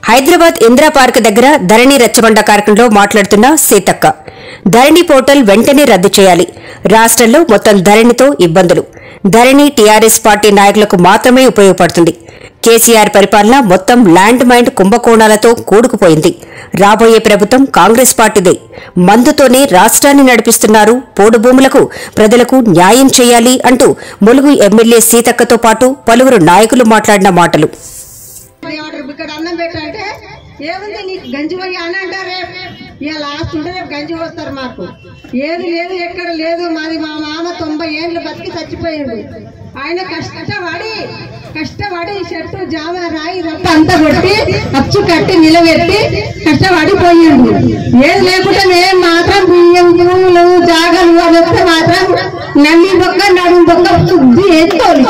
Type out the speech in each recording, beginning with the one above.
Hyderabad Indira park దగ్గర ధరణి రచ్చబండ కార్యక్రమంలో మాట్లాడుతున్న సీతక్క ధరణి పోర్టల్ వెంటనే రద్దు చేయాలి రాష్ట్రంలో మొత్తం ధరణితో ఇబ్బందులు ధరణి టీఆర్ఎస్ పార్టీ నాయకులకు మాత్రమే ఉపయోగపడుతుంది కేసీఆర్ పరిపాలన మొత్తం ల్యాండ్ మైండ్ కుంభకోణాలతో కూడుకుపోయింది రాబోయే ప్రభుత్వం కాంగ్రెస్ పార్టీదే మందుతోనే రాష్ట్రాన్ని నడిపిస్తున్నారు పోడు భూములకు ప్రజలకు న్యాయం చేయాలి అంటూ ములుగు ఎమ్మెల్యే సీతక్కతో పాటు పలువురు నాయకులు మాట్లాడిన మాటలు ఆర్డర్ ఇక్కడ అన్నం పెట్టంటే ఏముంది నీకు గంజి పోయి అని అంటారే ఇక లాస్ట్ ఉంటే రేపు గంజి వస్తారు మాకు ఏది లేదు ఎక్కడ లేదు మాది మా మామ తొంభై ఏండ్లు బతికి చచ్చిపోయిండు ఆయన కష్టపడి కష్టపడి చెట్టు జామ రాయి రప్ప అంతా కొట్టి అచ్చు కట్టి నిలబెట్టి కష్టపడి పోయిండు ఏది లేకుంటే మేము మాత్రం బియ్యం భూములు జాగలు అని వస్తే మాత్రం నల్లి బొక్క నడుము బొక్క శుద్ధి ఎత్తుకోవాలి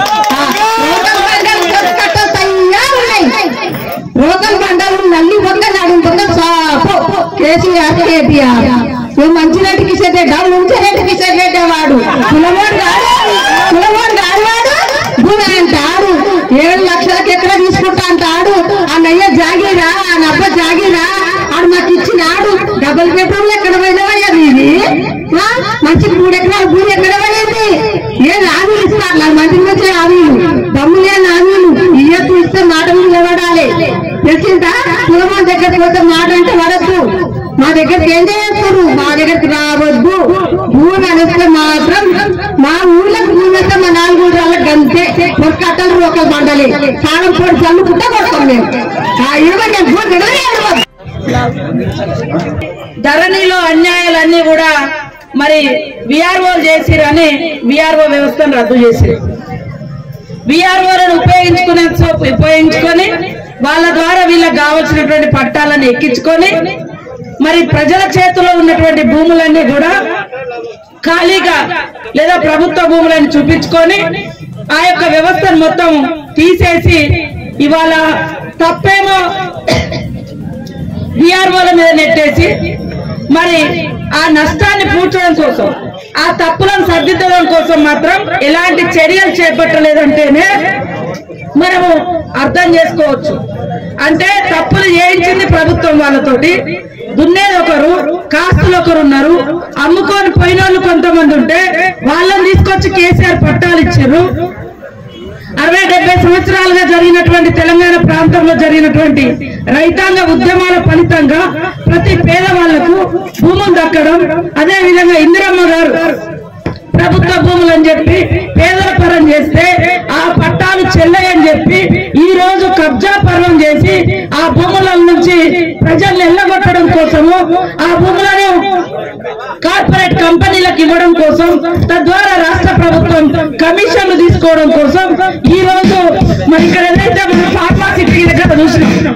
రోకల్ బండలు నల్లి బొక్క నడుము బొక్క సాపు కేసీఆర్ కేటీఆర్ నువ్వు మంచి రెడ్డికి సెడ్డ ముంచి రెడ్డికి సెడ్డ వాడు కులమోడు కాదు కులమోడు కాదు వాడు భూమి అంటాడు ఏడు లక్షలకి ఎక్కడ తీసుకుంటా అంటాడు ఆ నయ్య జాగీరా ఆ నబ్బ జాగీరా ఆడు మాకు ఇచ్చినాడు డబుల్ బెడ్రూమ్ ఎక్కడ పోయినవయ్యా ఇది ఆ? మంచి మూడు ఎకరాలు భూమి ఎక్కడ పోయింది ఏ హామీలు ఇస్తారు మంచి మంచి హామీలు దమ్ములే హామీలు ఇయ్యకు ఇస్తే మాటలు నిలబడాలి తెలిసిందా కులమా దగ్గరికి పోతే మాట అంటే వడద్దు మా దగ్గరికి ఏం చేస్తారు మా దగ్గరికి రావద్దు భూమి అనిస్తే మాత్రం మా ఊర్లకు భూమి అయితే మా నాలుగు ఊళ్ళకి అంతే ఒక కట్టలు ఒక బండలి సాగం పొడి చల్లుకుంటే కొడతాం మేము ఆ ఇరవై నేను భూమి గడవనే ఇవ్వదు. ధరణిలో అన్యాయాలన్నీ కూడా మరి విఆర్ఓ చేసిరని విఆర్ఓ వ్యవస్థను రద్దు చేసిరు విఆర్ఓలను ఉపయోగించుకునే ఉపయోగించుకొని వాళ్ళ ద్వారా వీళ్ళకి కావలసినటువంటి పట్టాలను ఎక్కించుకొని మరి ప్రజల చేతిలో ఉన్నటువంటి భూములన్నీ కూడా ఖాళీగా లేదా ప్రభుత్వ భూములను చూపించుకొని ఆ యొక్క వ్యవస్థను మొత్తం తీసేసి ఇవాళ తప్పేమో విఆర్ఓల మీద నెట్టేసి మరి ఆ నష్టాన్ని పూడ్చడం కోసం ఆ తప్పులను సర్దిద్దడం కోసం మాత్రం ఎలాంటి చర్యలు చేపట్టలేదంటేనే మనము అర్థం చేసుకోవచ్చు అంటే తప్పులు చేయించింది ప్రభుత్వం వాళ్ళతోటి దున్నేది ఒకరు కాస్తులు ఒకరు ఉన్నారు అమ్ముకొని పోయిన వాళ్ళు కొంతమంది ఉంటే వాళ్ళని తీసుకొచ్చి కేసీఆర్ పట్టాలు ఇచ్చారు అరవై డెబ్బై సంవత్సరాలుగా జరిగినటువంటి తెలంగాణ ప్రాంతంలో జరిగినటువంటి రైతాంగ ఉద్యమాల ఫలితంగా ప్రతి పేదవాళ్లకు భూములు దక్కడం అదే విధంగా ఇందిరమ్మ గారు ప్రభుత్వ భూములు అని చెప్పి పేదల పరం చేస్తే ఆ పట్టాలు చెల్లయని చెప్పి ఈ రోజు కబ్జా పర్వం చేసి ఆ భూముల నుంచి ప్రజల్ని ఎల్లగొట్టడం కోసము ఆ భూములను కార్పొరేట్ కంపెనీలకు ఇవ్వడం కోసం తద్వారా రాష్ట్ర ప్రభుత్వం కమిషన్లు తీసుకోవడం కోసం ఈ రోజు మరి ఇక్కడ ఏదైతే మనం ఫార్మాసిటీ దగ్గర చూసినాం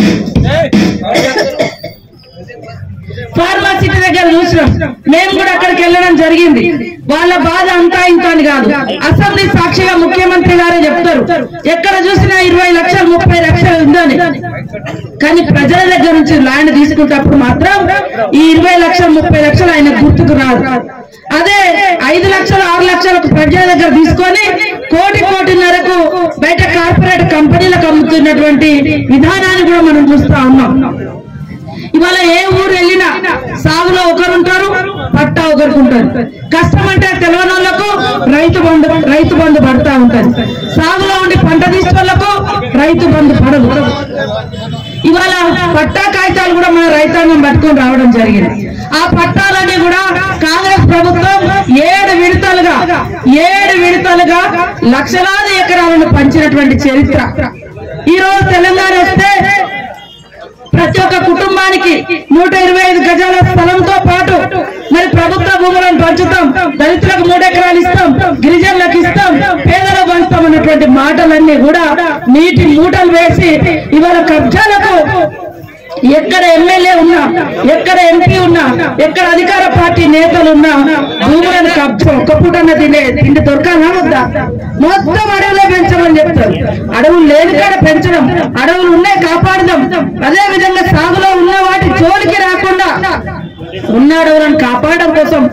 ఫార్మాసిటీ దగ్గర చూసినాం మేము కూడా అక్కడికి వెళ్ళడం జరిగింది వాళ్ళ బాధ అంతా ఇంత అని కాదు అసెంబ్లీ సాక్షిగా ముఖ్యమంత్రి గారే చెప్తారు ఎక్కడ చూసినా ఇరవై లక్షలు ముప్పై లక్షలు ఉందని కానీ ప్రజల దగ్గర నుంచి ల్యాండ్ తీసుకున్నప్పుడు మాత్రం ఈ ఇరవై లక్షలు ముప్పై లక్షలు ఆయన గుర్తుకు రాదు అదే ఐదు లక్షలు ఆరు లక్షలకు ప్రజల దగ్గర తీసుకొని కోటి కోటిన్నరకు బయట కార్పొరేట్ కంపెనీలకు అమ్ముతున్నటువంటి విధానాన్ని కూడా మనం చూస్తా ఉన్నాం ఇవాళ ఏ ఊరు వెళ్ళినా సాగులో ఒకరు ఉంటారు పట్టా ఒకరికి ఉంటారు కష్టం అంటే తెలియని వాళ్ళకు రైతు బంధు రైతు బంధు పడతా ఉంటది సాగులో ఉండి పంట తీసుకోవాలకు రైతు బంధు పడదు ఇవాళ పట్టా కాగితాలు కూడా మన రైతాంగం పట్టుకొని రావడం జరిగింది ఆ పట్టాలన్నీ కూడా కాంగ్రెస్ ప్రభుత్వం ఏడు విడతలుగా ఏడు విడతలుగా లక్షలాది ఎకరాలను పంచినటువంటి చరిత్ర ఈ రోజు తెలంగాణ వస్తే ప్రతి ఒక్క కుటుంబానికి నూట ఇరవై ఐదు గజాల స్థలంతో పాటు మరి ప్రభుత్వ భూములను పంచుతాం దళితులకు మూడు ఎకరాలు ఇస్తాం గిరిజనులకు ఇస్తాం పేదలకు పంచుతాం అన్నటువంటి మాటలన్నీ కూడా నీటి మూటలు వేసి ఇవాళ కబ్జాలకు ఎక్కడ ఎమ్మెల్యే ఉన్నా ఎక్కడ ఎంపీ ఉన్నా ఎక్కడ అధికార పార్టీ నేతలు ఉన్నా భూములను కబ్జా ఒక్క పూటన్న తినే తిండి దొరకాలా వద్దా మొత్తం అడవులే పెంచమని చెప్తారు అడవులు లేని కాడ పెంచడం అడవులు ఉన్నాయి కాపాడదాం అదే విధంగా సాగులో ఉన్న వాటి జోలికి రాకుండా ఉన్న అడవులను కాపాడడం కోసం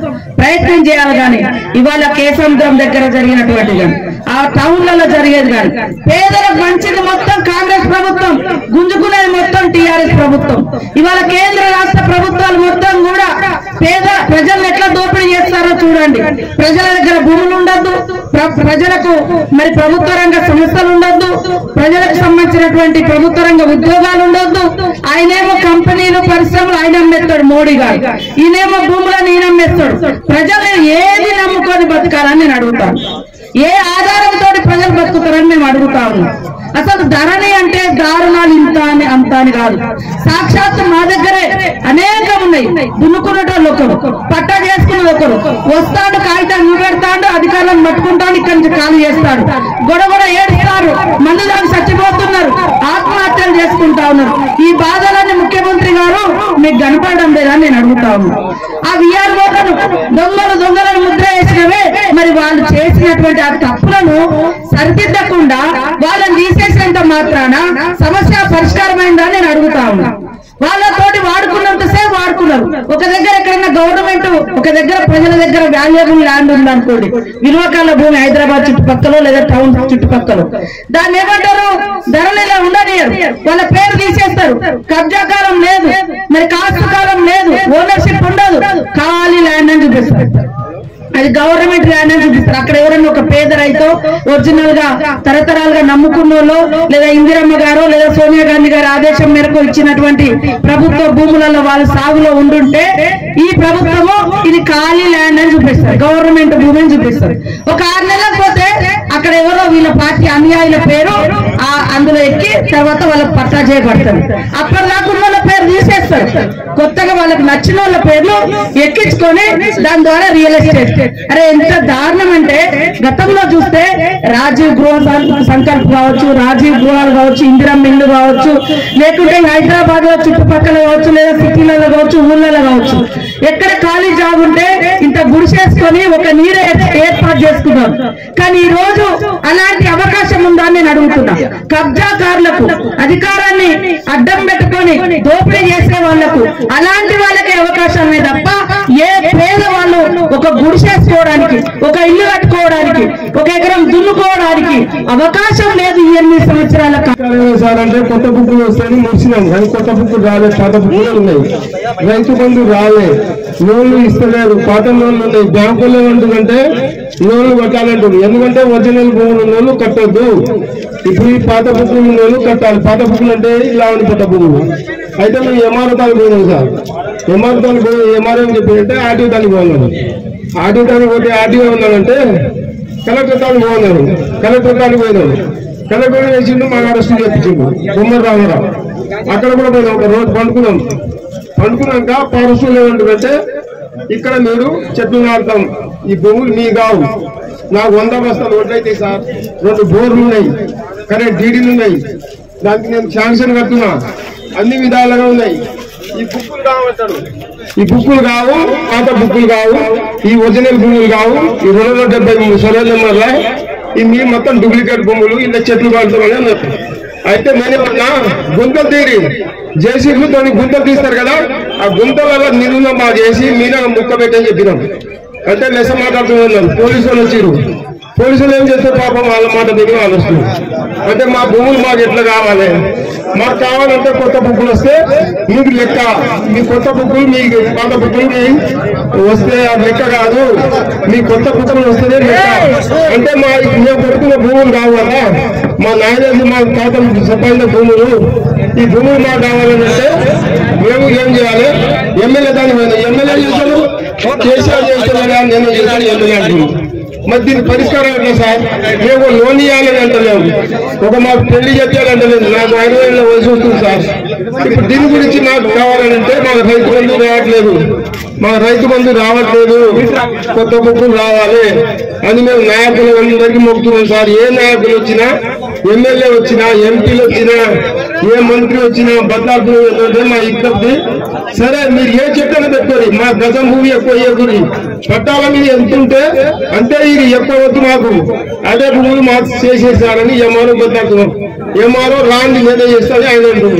ప్రయత్నం చేయాలి కానీ ఇవాళ కేసముద్రం దగ్గర జరిగినటువంటి కానీ ఆ టౌన్లలో జరిగేది కానీ పేదలకు మంచిది మొత్తం కాంగ్రెస్ ప్రభుత్వం గుంజుకునేది మొత్తం టిఆర్ఎస్ ప్రభుత్వం ఇవాళ కేంద్ర రాష్ట్ర ప్రభుత్వాలు మొత్తం కూడా పేద ప్రజలను ఎట్లా దోపిడీ చేస్తారో చూడండి ప్రజల దగ్గర భూములు ఉండద్దు ప్ర- ప్రజలకు మరి ప్రభుత్వ రంగ సంస్థలు ఉండొద్దు ప్రజలకు సంబంధించినటువంటి ప్రభుత్వ రంగ ఉద్యోగాలు ఉండొద్దు ఆయనేమో కంపెనీలు పరిశ్రమలు ఆయన అమ్మేస్తాడు మోడీ గారు ఈయనేమో భూములను ఈయన అమ్మేస్తాడు ప్రజలు ఏది నమ్ముకొని బతకాలని నేను అడుగుతాను ఏ ఆధారంతో ప్రజలు బతుకుతారని మేము అడుగుతా ఉన్నాం అసలు ధరణి అంటే దారుణాలు ఇంత అని అంత అని కాదు సాక్షాత్ మా దగ్గరే అనేకం ఉన్నాయి దున్నుకునేటోళ్ళు ఒకరు పట్టా చేసుకున్నది ఒకరు వస్తాడు కాగితాలు చూపెడతాడు అధికారులను పట్టుకుంటాడు ఇక్కడి నుంచి ఖాళీ చేస్తాడు గొడవ ఏడుస్తారు మందు దాన్ని చచ్చిపోతున్నారు ఆత్మహత్యలు చేసుకుంటా ఉన్నారు ఈ బాధలన్నీ ముఖ్యమంత్రి గారు మీకు కనపడడం లేదని నేను అడుగుతా ఉన్నాను ఆ విఆర్ ఓటను దొంగలు దొంగలను ముద్ర వేసినవే మరి వాళ్ళు చేసినటువంటి ఆ తప్పులను సరిదిద్దకుండా వాళ్ళని తీసేసినంత మాత్రాన సమస్య పరిష్కారమైందని నేను అడుగుతా ఉన్నా వాళ్ళతోటి వాడుకున్నంతసేపు వాడుకున్నారు ఒక దగ్గర ఎక్కడైనా గవర్నమెంట్ ఒక దగ్గర ప్రజల దగ్గర వాల్యుబుల్ ల్యాండ్ ఉందనుకోండి విలువకాల భూమి హైదరాబాద్ చుట్టుపక్కల లేదా టౌన్ చుట్టుపక్కల దాన్ని ఏమంటారు ధరలు ఇలా ఉండనియరు వాళ్ళ పేరు తీసేస్తారు కబ్జా కాలం లేదు మరి కాస్తు కాలం లేదు ఓనర్షిప్ ఉండదు ఖాళీ ల్యాండ్ అని చూపిస్తారు అది గవర్నమెంట్ ల్యాండ్ అని చూపిస్తారు అక్కడ ఎవరైనా ఒక పేద రైతు ఒరిజినల్ గా తరతరాలుగా నమ్ముకున్న వాళ్ళు లేదా ఇందిరమ్మ గారు లేదా సోనియా గాంధీ గారి ఆదేశం మేరకు ఇచ్చినటువంటి ప్రభుత్వ భూములలో వాళ్ళు సాగులో ఉండుంటే ఈ ప్రభుత్వము ఇది ఖాళీ ల్యాండ్ అని చూపిస్తారు గవర్నమెంట్ భూమి అని చూపిస్తారు ఒక ఆరు నెలలకు పోతే అక్కడ ఎవరో వీళ్ళ పార్టీ అనుయాయుల పేరు ఆ అందులో ఎక్కి తర్వాత వాళ్ళకి పట్టా చేయబడతారు అప్పటిదాకా ఉన్న వాళ్ళ పేరు తీసేస్తారు కొత్తగా వాళ్ళకి నచ్చిన వాళ్ళ పేర్లు ఎక్కించుకొని దాని ద్వారా రియల్ ఎస్టేట్ అరే ఎంత దారుణం అంటే గతంలో చూస్తే రాజీవ్ గృహ సం- సంకల్ప్ కావచ్చు రాజీవ్ గృహాలు కావచ్చు ఇందిరమ్మ ఇల్లు కావచ్చు లేకుంటే హైదరాబాద్ లో చుట్టుపక్కల కావచ్చు లేదా సిటీలలో కావచ్చు ఊళ్ళలో కావచ్చు ఎక్కడ ఖాళీ జాబ్ ఉంటే ఇంత గుడిసేసుకొని ఒక నీరు ఏ- ఏర్పాటు చేసుకున్నారు కానీ ఈ రోజు అలాంటి అవకాశం ఉందా అని నేను అడుగుతున్నా కబ్జాకారులకు అధికారాన్ని అడ్డం పెట్టుకొని దోపిడీ చేసే వాళ్లకు అలాంటి వాళ్ళకే అవకాశమే తప్ప ఏ పేద వాళ్ళు ఒక గుడిసేసుకోవడానికి ఒక ఇల్లు కట్టుకోవడానికి ఒక ఎకరం దున్నుకోవడానికి అవకాశం లేదు ఈ ఎనిమిది సంవత్సరాల కాలం సార్ అంటే కొత్త బుక్కులు వస్తాయని ముడిచినాం కానీ కొత్త బుక్కులు రాలే పాత బుక్కులు ఉన్నాయి రైతు బంధు రాలే లోన్లు ఇస్తలేరు పాత లోన్లు ఉన్నాయి బ్యాంకుల్లో ఏమంటుందంటే లోన్లు కట్టాలంటుంది ఎందుకంటే ఒరిజినల్ భూములు ఉన్న వాళ్ళు కట్టొద్దు ఇప్పుడు ఈ పాత బుక్కులు ఉన్న వాళ్ళు కట్టాలి పాత బుక్కులు అంటే ఇలా ఉంది కొత్త భూములు అయితే మేము ఎంఆర్ఓ తానికి పోయినాం సార్ ఎంఆర్ఓ తానికి పోయి ఎంఆర్ఓ ఏం చెప్పిందంటే ఆర్టీఓ తానికి పోయినాం ఆర్టీఓ తానికి పోతే ఆర్టీఓ ఉన్నాడంటే కలెక్టర్ తానికి పోయినారు కలెక్టర్ తానికి పోయినారు కలెక్టర్ వేసిండు మాకు అరెస్ట్ చేయించిండు బొమ్మరు రామారావు అక్కడ కూడా పోయినాం ఒక రోజు పండుకున్నాం పండుకున్నాక పౌరసులు ఏమంటారంటే ఇక్కడ మీరు చెట్లు నాటుతాం ఈ భూములు మీ కావు నాకు వంద బస్తాలు వడ్లయితే సార్ రెండు బోర్లు ఉన్నాయి కరెంట్ డీడీలు ఉన్నాయి దానికి నేను శాంక్షన్ కడుతున్నా అన్ని విధాలుగా ఉన్నాయి ఈ బుక్కులు కావంటారు ఈ బుక్కులు కావు పాత బుక్కులు కావు ఈ ఒరిజినల్ భూములు కావు ఈ రెండు వందల డెబ్బై మూడు సొరల నెంబర్ల ఈ మీ మొత్తం డూప్లికేట్ భూములు ఇలా చెట్లు కాడుతామని అన్నారు అయితే నేనేమన్నా గుంతలు తీరి జేసీబీలు దాన్ని గుంతలు తీస్తారు కదా ఆ గుంతలలో నిలువ మా చేసి మీద ముక్క పెట్టని చెప్పినాం అంటే లెస మాట్లాడుతున్నాం పోలీసు వాళ్ళు వచ్చిరు పోలీసులు ఏం చేస్తారు పాపం వాళ్ళ మాట దిగి వాళ్ళు వస్తున్నారు అంటే మా భూములు మాకు ఎట్లా కావాలి మాకు కావాలంటే కొత్త బుక్కులు వస్తే మీకు లెక్క మీ కొత్త బుక్కులు మీ పాత బుక్కులు మీ వస్తే అది లెక్క కాదు మీ కొత్త బుక్కులు వస్తేనే లెక్క అంటే మా మేము కొడుకున్న భూములు కావాలా మా నాయనది మా తాత సంపాదించిన భూములు ఈ భూములు మాకు కావాలని అంటే మేము ఏం చేయాలి ఎమ్మెల్యే దాని పోయినా ఎమ్మెల్యే చేశారు కేసీఆర్ చేస్తున్నారా నేను చేశాను ఎమ్మెల్యే అంటున్నాను మరి దీని పరిష్కారం ఎట్లా సార్ మేము లోన్ ఇవ్వాలని అంటలేము ఒక మాకు పెళ్లి చెప్పాలంటలేదు నాకు ఐదు వేల వయసు వస్తుంది సార్ ఇప్పుడు దీని గురించి మాకు కావాలంటే మాకు రైతు బంధు రావట్లేదు మా రైతు బంధు రావట్లేదు కొత్త బుక్కులు రావాలి అని మేము నాయకులు అందరికీ మొక్కుతున్నాం సార్ ఏ నాయకులు వచ్చినా ఎమ్మెల్యే వచ్చినా ఎంపీలు వచ్చినా ఏ మంత్రి వచ్చినా బద్దాలు ఏంటంటే మా ఇక్కడికి సరే మీరు ఏ చెట్లను పెట్టుకోరు మా గజం భూమి ఎక్కువ ఇవ్వకూడదు పట్టాల మీద ఎంత ఉంటే అంతే ఇది ఎక్కువ వద్దు మాకు అదే భూములు మాకు చేసేసారని ఎంఆర్ఓ బద్దాడుతున్నాం ఎంఆర్ఓ రాండి నేనే చేస్తాను ఆయన అంటుంది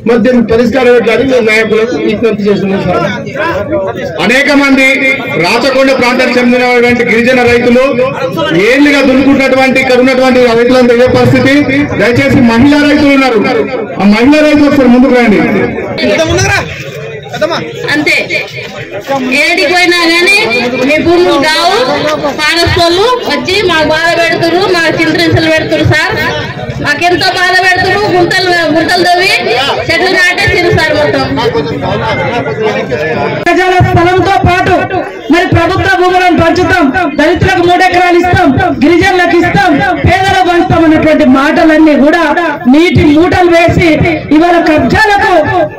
మరి దీనికి పరిష్కారం ఎట్లా అని మేము నాయకులకు విజ్ఞప్తి చేస్తున్నాం సార్ అనేక మంది రాచకొండ ప్రాంతానికి చెందినటువంటి గిరిజన రైతులు ఏళ్ళుగా దున్నుకుంటున్నటువంటి ఇక్కడ ఉన్నటువంటి రైతులంతా ఇదే పరిస్థితి దయచేసి మహిళా రైతులు ఉన్నారు ఆ మహిళా రైతులు ఒకసారి ముందుకు రండి అంతే ఏడికి పోయినా గానీ మీ భూములు కావు ఫారెస్ట్ వాళ్ళు వచ్చి మాకు బాధ పెడుతురు మాకు చింతరించలు పెడుతురు సార్ మాకెంతో బాధ పెడుతురు గుంతలు గుంతలు తవ్వి చెట్లు నాటేసిరు సార్ మొత్తం ప్రజల స్థలంతో పాటు మరి ప్రభుత్వ భూములను పంచుతాం దళితులకు మూడు ఎకరాలు ఇస్తాం గిరిజనులకు ఇస్తాం పేదలకు పంచుతాం అన్నటువంటి మాటలన్నీ కూడా నీటి మూటలు వేసి ఇవాళ కబ్జాలకు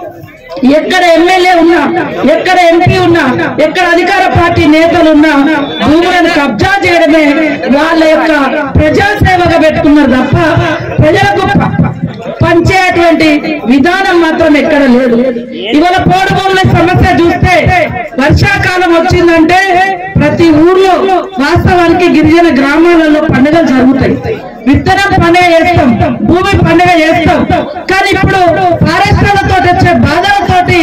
ఎక్కడ ఎమ్మెల్యే ఉన్నా ఎక్కడ ఎంపీ ఉన్నా ఎక్కడ అధికార పార్టీ నేతలు ఉన్నా భూములను కబ్జా చేయడమే వాళ్ళ యొక్క ప్రజాసేవగా పెట్టుకున్నారు తప్ప ప్రజలకు ప- పంచేటువంటి విధానం మాత్రం ఎక్కడ లేదు ఇవాళ పోడు భూముల సమస్య చూస్తే వర్షాకాలం వచ్చిందంటే ప్రతి ఊర్లో వాస్తవానికి గిరిజన గ్రామాలలో పండుగలు జరుగుతాయి విత్తనం పండుగ చేస్తాం భూమి పండుగ చేస్తాం కానీ ఇప్పుడు ఫారెస్ట్లతో వచ్చే బాధలతోటి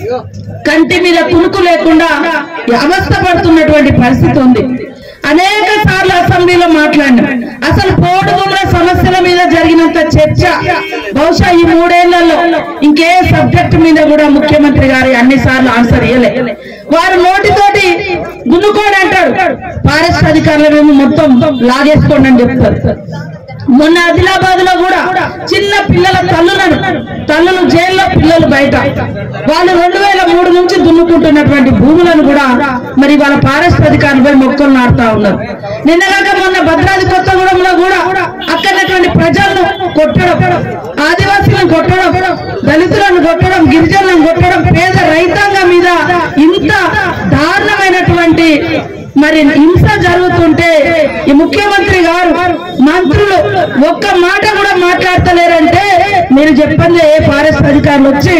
కంటి మీద కునుకు లేకుండా అవస్థ పడుతున్నటువంటి పరిస్థితి ఉంది అనేక సార్లు అసెంబ్లీలో మాట్లాడినాం అసలు పోడు భూముల సమస్యల మీద జరిగినంత చర్చ బహుశా ఈ మూడేళ్లలో ఇంకే సబ్జెక్ట్ మీద కూడా ముఖ్యమంత్రి గారు అన్ని సార్లు ఆన్సర్ ఇవ్వలే వారు నోటితోటి గున్నుకోని అంటాడు ఫారెస్ట్ అధికారులను మొత్తం లాగేసుకోండి అని చెప్తారు మొన్న ఆదిలాబాద్ లో కూడా చిన్న పిల్లల తల్లులను తల్లులు జైల్లో పిల్లలు బయట వాళ్ళు రెండు వేల మూడు నుంచి దున్నుకుంటున్నటువంటి భూములను కూడా మరి వాళ్ళ ఫారెస్ట్ అధికారులపై మొక్కలు నాటుతా ఉన్నారు నిన్నగాక మొన్న భద్రాద్రి కొత్తగూడెంలో కూడా అక్కడటువంటి ప్రజలను కొట్టడం ఆదివాసీలను కొట్టడం దళితులను కొట్టడం గిరిజనులను కొట్టడం పేద రైతాంగం మీద ఇంత దారుణమైనటువంటి మరి హింస జరుగుతుంటే ఈ ముఖ్యమంత్రి గారు మంత్రులు ఒక్క మాట కూడా మాట్లాడతలేరంటే మీరు చెప్పండి ఏ ఫారెస్ట్ అధికారులు వచ్చి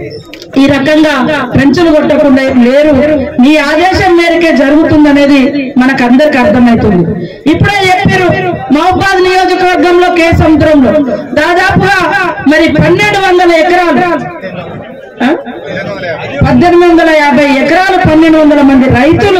ఈ రకంగా పెంచులు కొట్టకుండా ఏం లేరు మీ ఆదేశం మేరకే జరుగుతుందనేది మనకు అందరికి అర్థమవుతుంది ఇప్పుడే చెప్పారు మహబాద్ నియోజకవర్గంలో కే సముద్రంలో దాదాపుగా మరి పన్నెండు వందల ఎకరాలు ఆ? పద్దెనిమిది వందల యాభై ఎకరాలు పన్నెండు వందల మంది రైతులు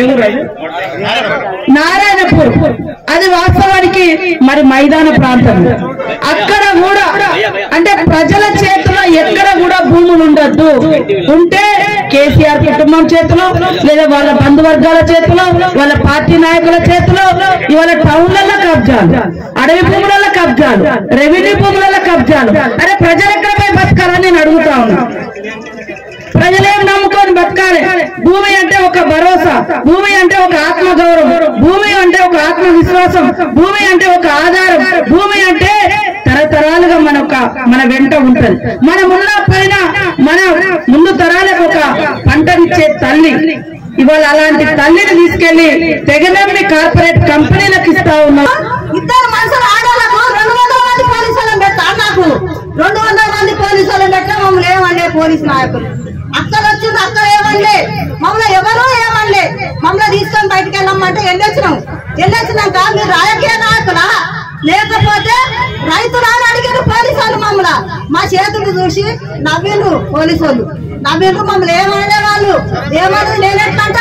నారాయణపూర్ అది వాస్తవానికి మరి మైదాన ప్రాంతం అక్కడ కూడా అంటే ప్రజల చేతిలో ఎక్కడ కూడా భూములు ఉండొద్దు ఉంటే కేసీఆర్ కుటుంబం చేతిలో లేదా వాళ్ళ బంధువర్గాల చేతిలో వాళ్ళ పార్టీ నాయకుల చేతిలో ఇవాళ టౌన్లలో కబ్జాలు అడవి భూములలో కబ్జాలు రెవెన్యూ భూములలో కబ్జాలు అరే ప్రజలు ఎక్కడ పోయి బతకాలని నేను అడుగుతా ఉన్నా ప్రజలేం నమ్ముకొని బతకాలి భూమి అంటే ఒక భరోసా భూమి అంటే ఒక ఆత్మ గౌరవం భూమి అంటే ఒక ఆత్మ విశ్వాసం భూమి అంటే ఒక ఆధారం భూమి అంటే తరతరాలుగా మన ఒక మన వెంట ఉంటది మనం ఉన్న పైన మన ముందు తరాలకు ఒక పంటనిచ్చే తల్లి ఇవాళ అలాంటి తల్లిని తీసుకెళ్లి తెగనమ్మి కార్పొరేట్ కంపెనీలకు ఇస్తా ఉన్నాం ఇద్దరు మనుషులు ఆడవాళ్ళకు రెండు వందల మంది పోలీసులను పెట్టా నాకు రెండు వందల మంది పోలీసులను పెట్టా మమ్మల్ని ఏమనలే పోలీసు నాయకులు అక్కలు వచ్చింది అక్కడ ఏమనలే మమ్మల్ని ఎవరు ఏమనలే మమ్మల్ని తీసుకొని బయటకు వెళ్ళమంటే వెళ్ళొచ్చినాం వెళ్ళొచ్చినాక మీరు రాజకీయ నాయకులా లేకపోతే రైతులా అని అడిగారు పోలీసు వాళ్ళు మమ్మల్ని మా చేతులు చూసి నవ్విండ్రు పోలీసు వాళ్ళు నవ్విండ్రు మమ్మల్ని ఏమనలే వాళ్ళు ఏమన్నది నేనెట్లంట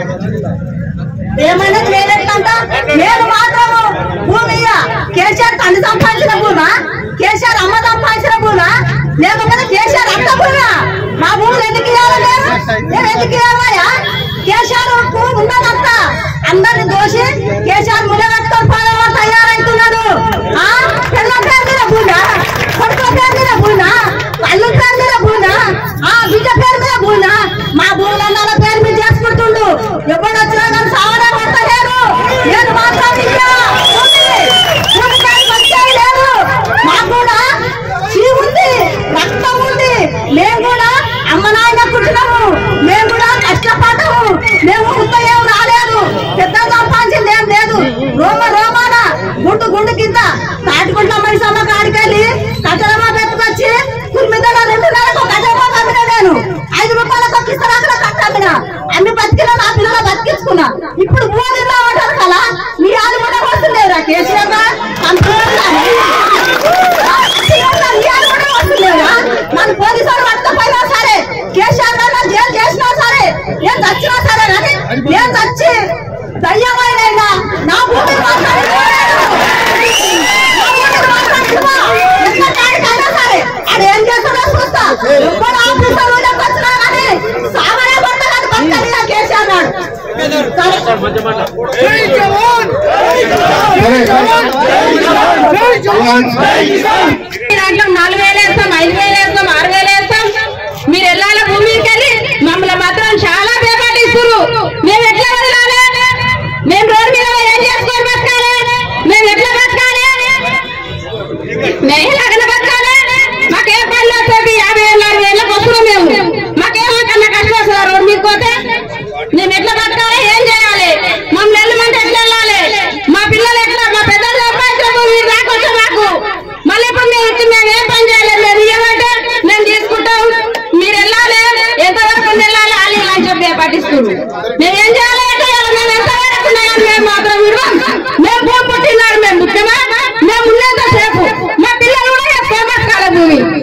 ఏమైనది లేదంట నేను మాత్రము భూమి కేసీఆర్ తండ్రి సంపాదించిన భూమా కేసీఆర్ అమ్మ సంపాదించిన భూమా లేకపోతే కేసీఆర్ అక్క భూమా మా భూములు ఎందుకు ఇవ్వాలి నేను నేను ఎందుకు ఇవ్వాలయ్యా కేసీఆర్ కు ఉన్నదంతా అందరిని దోషి కేసీఆర్ ములగట్టుకొని పోవడం తయారవుతున్నాడు ఆ పిల్ల పేరు మీద భూమా కొడుకు పేరు మీద భూమా అల్లు పేరు మీద భూమా ఆ బిడ్డ పేరు మీద భూమా మా భూములన్నా వాళ్ళ పేరు మీద చేసుకుంటుండు ఎప్పుడు వచ్చినా కానీ సావడా పడతలేరు నేను మాత్రం ఇయ్యా. భూమి. భూమి కానీ వచ్చేది లేదు మాకు కూడా చీ ఉంది రక్తం ఉంది మేము కూడా అమ్మ నాయన పుట్టినాము మేము కూడా కష్టపడ్డాము మేము ఇంత ఏం రాలేదు పెద్ద సంపాదించింది ఏం లేదు రోమ రోమాన గుండు గుండు కింద తాటిగుంట్ల మనిషమ్మ కాడికెళ్ళి కట్టడమ్మ పెట్టుకొచ్చి కుర్మిదల రెండు నెలలకు కట్టడమ్మ కమ్మిన నేను ఐదు రూపాయలకు కిస్తరాకుల కట్టమ్మిన అన్ని బతికిన నా పిల్లలు బతికించుకున్నా ఇప్పుడు మూడు అంటారు కదా మీ ఆలు కూడా వస్తుండేరా కేసీఆర్ గా? సంతోషంగా. ఆ, కేసీఆర్ గా మీ ఆలు కూడా వస్తుండేరా? మన పోలీసు దాంట్లో నాలుగు వేలు వేస్తాం ఐదు వేలు వేస్తాం ఆరు వేలు వేస్తాం మీరు వెళ్ళాలి భూమికి వెళ్ళి మమ్మల్ని మాత్రం చాలా పేపాటిస్తున్నారు మేము ఎట్లా వదలాలి మేము రోడ్డు మీద ఏం చేసుకొని బతకాలి మేము ఎట్లా బతకాలి మేము ఎలాగన బతకాలి మాకేం పనులు వస్తుంది యాభై ఏళ్ళు అరవై ఏళ్ళకి వస్తున్నాం మేము మాకేమో కన్నా కష్టం వస్తుంది రోడ్డు మీద పోతే మేము ఎట్లా బతకాలి ఏం చేయాలి మమ్మల్ని వెళ్ళమంటే ఎట్లా వెళ్ళాలి మా పిల్లలు ఎట్లా మా పెద్దలు సంపాదించడం మీరు రాకొచ్చు మాకు మళ్ళీ ఇప్పుడు మేము ఇచ్చి మేము ఏం పని చేయాలి మేము ఇవ్వమంటే మేము తీసుకుంటాం మీరు వెళ్ళాలి ఎంతవరకు వెళ్ళాలి వాళ్ళు ఇలా అని చెప్పి పట్టిస్తున్నారు మేము ఏం చేయాలి ఎట్లా చేయాలి? మేము ఎంతవరకు ఉన్నాయో మేము మాత్రం విడవం మేము భూమి పుట్టినాడు మేము ముఖ్యమా మేము ఉన్నంత సేపు మా పిల్లలు కూడా ఎక్కడ బతకాలి భూమి